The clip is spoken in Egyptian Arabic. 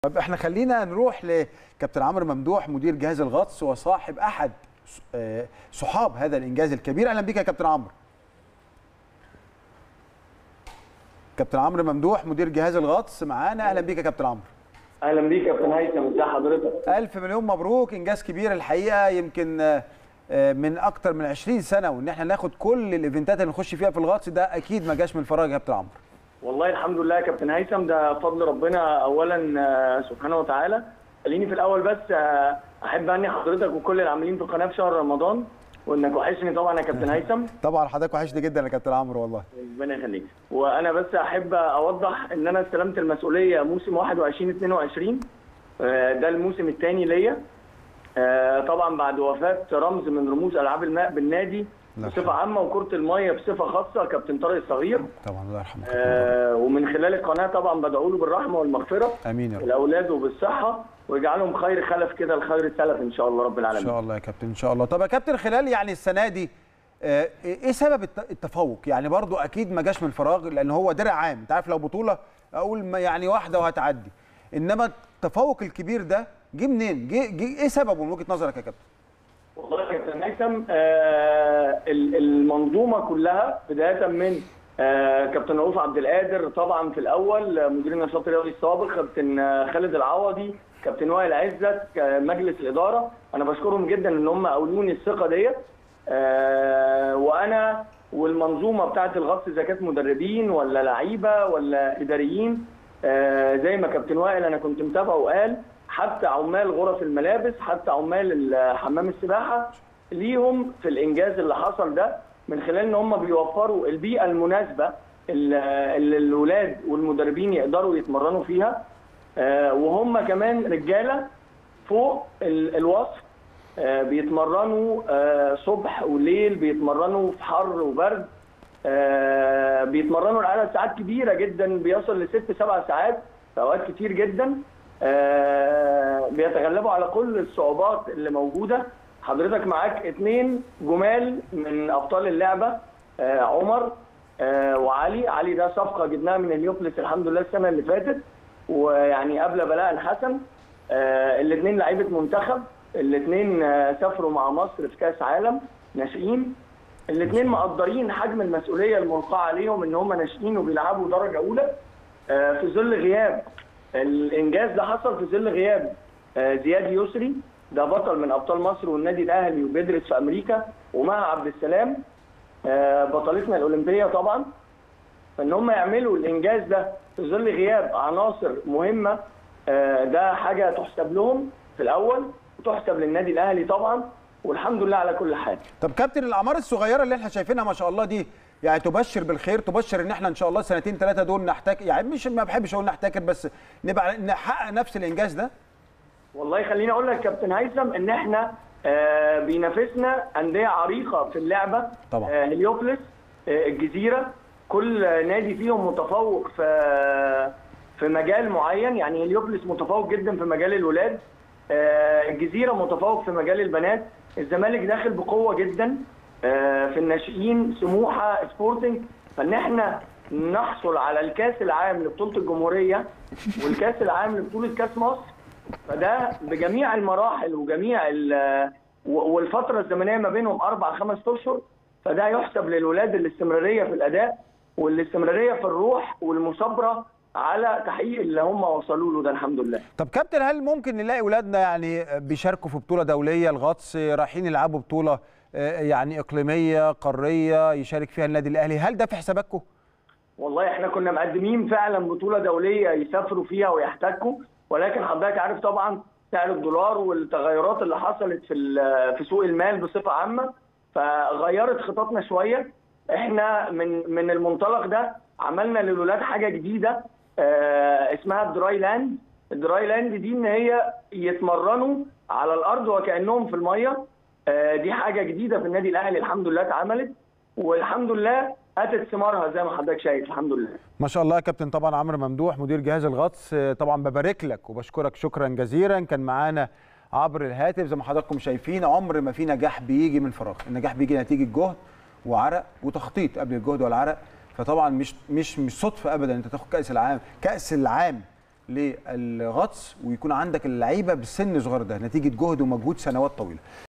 طب احنا خلينا نروح لكابتن عمرو ممدوح مدير جهاز الغطس وصاحب احد آه، صحاب هذا الانجاز الكبير اهلا بك يا كابتن عمرو كابتن عمرو ممدوح مدير جهاز الغطس معانا اهلا بك يا كابتن عمرو اهلا بيك يا كابتن هيثم ازي حضرتك الف مليون مبروك انجاز كبير الحقيقه يمكن آه، آه، من اكتر من 20 سنه وان احنا ناخد كل الايفنتات اللي نخش فيها في الغطس ده اكيد ما جاش من فراغ يا كابتن عمرو والله الحمد لله يا كابتن هيثم ده فضل ربنا اولا آه، سبحانه وتعالى خليني في الاول بس آه، احب اني حضرتك وكل العاملين في القناه في شهر رمضان وانك وحشني طبعا يا كابتن هيثم طبعا حضرتك وحشني جدا يا كابتن عمرو والله ربنا يخليك وانا بس احب اوضح ان انا استلمت المسؤوليه موسم 21 22 آه، ده الموسم الثاني ليا آه، طبعا بعد وفاه رمز من رموز العاب الماء بالنادي الله بصفه يرحمه. عامه وكره الميه بصفه خاصه كابتن طارق الصغير طبعا الله يرحمه آه، ومن خلال القناه طبعا بدعو له بالرحمه والمغفره امين يا رب الاولاد وبالصحه ويجعلهم خير خلف كده الخير السلف ان شاء الله رب ان العالمين شاء الله يا كابتن ان شاء الله طب يا كابتن خلال يعني السنه دي آه، ايه سبب الت- التفوق يعني برضو اكيد ما جاش من فراغ لان هو درع عام انت عارف لو بطوله اقول ما يعني واحده وهتعدي انما التفوق الكبير ده جه منين جه جه ايه سببه من وجهه نظرك يا كابتن والله يا كابتن هيثم آه، ال- المنظومه كلها بدايه من آه، كابتن رؤوف عبد القادر طبعا في الاول آه، مدير النشاط الرياضي السابق كابتن آه، خالد العوضي كابتن وائل عزت آه، مجلس الاداره انا بشكرهم جدا ان هم اولوني الثقه ديت آه، وانا والمنظومه بتاعه الغطس اذا كانت مدربين ولا لعيبه ولا اداريين آه، زي ما كابتن وائل انا كنت متابعه وقال حتى عمال غرف الملابس حتى عمال ال- حمام السباحه ليهم في الانجاز اللي حصل ده من خلال ان هم بيوفروا البيئه المناسبه اللي اللي الولاد والمدربين يقدروا يتمرنوا فيها آه، وهم كمان رجاله فوق ال- الوصف آه، بيتمرنوا آه، صبح وليل بيتمرنوا في حر وبرد آه، بيتمرنوا لعدد ساعات كبيره جدا بيصل لست سبع ساعات في اوقات كتير جدا آه، بيتغلبوا على كل الصعوبات اللي موجوده حضرتك معاك اتنين جمال من ابطال اللعبه آه، عمر آه، وعلي علي ده صفقه جبناها من اليوبلس الحمد لله السنه اللي فاتت ويعني قبل بلاء الحسن الاثنين لعيبه منتخب الاثنين سافروا مع مصر في كاس عالم ناشئين الاثنين مقدرين حجم المسؤوليه الملقاه عليهم ان هم ناشئين وبيلعبوا درجه اولى آه، في ظل غياب الانجاز ده حصل في ظل غياب آه، زياد يسري ده بطل من ابطال مصر والنادي الاهلي وبيدرس في امريكا ومع عبد السلام آه، بطلتنا الاولمبيه طبعا فان هم يعملوا الانجاز ده في ظل غياب عناصر مهمه آه، ده حاجه تحسب لهم في الاول وتحسب للنادي الاهلي طبعا والحمد لله على كل حال طب كابتن الاعمار الصغيره اللي احنا شايفينها ما شاء الله دي يعني تبشر بالخير تبشر ان احنا ان شاء الله سنتين ثلاثه دول نحتاج يعني مش ما بحبش اقول نحتكر بس نبقى نحقق نفس الانجاز ده والله خليني اقول لك كابتن هيثم ان احنا آه، بينافسنا انديه عريقه في اللعبه طبعا. آه، هليوبلس آه، الجزيره كل نادي فيهم متفوق في في مجال معين يعني هليوبلس متفوق جدا في مجال الولاد آه، الجزيره متفوق في مجال البنات الزمالك داخل بقوه جدا آه، في الناشئين سموحه سبورتنج فان احنا نحصل على الكاس العام لبطوله الجمهوريه والكاس العام لبطوله كاس مصر فده بجميع المراحل وجميع ال- و- والفتره الزمنيه ما بينهم اربع خمس اشهر فده يحسب للولاد الاستمراريه في الاداء والاستمراريه في الروح والمثابره على تحقيق اللي هم وصلوا له ده الحمد لله. طب كابتن هل ممكن نلاقي اولادنا يعني بيشاركوا في بطوله دوليه الغطس رايحين يلعبوا بطوله آه، يعني اقليميه قاريه يشارك فيها النادي الاهلي هل ده في حساباتكم والله احنا كنا مقدمين فعلا بطوله دوليه يسافروا فيها ويحتكوا ولكن حضرتك عارف طبعا سعر الدولار والتغيرات اللي حصلت في ال- في سوق المال بصفه عامه فغيرت خططنا شويه احنا من من المنطلق ده عملنا للولاد حاجه جديده آه، اسمها الدراي لاند الدراي لاند دي ان هي يتمرنوا على الارض وكانهم في الميه آه، دي حاجه جديده في النادي الاهلي الحمد لله اتعملت والحمد لله اتت ثمارها زي ما حضرتك شايف الحمد لله ما شاء الله يا كابتن طبعا عمرو ممدوح مدير جهاز الغطس آه، طبعا ببارك لك وبشكرك شكرا جزيلا كان معانا عبر الهاتف زي ما حضراتكم شايفين عمر ما في نجاح بيجي من فراغ النجاح بيجي نتيجه جهد وعرق وتخطيط قبل الجهد والعرق فطبعا مش مش مش صدفه ابدا انت تاخد كاس العام كاس العام للغطس ويكون عندك اللعيبه بالسن الصغير ده نتيجه جهد ومجهود سنوات طويله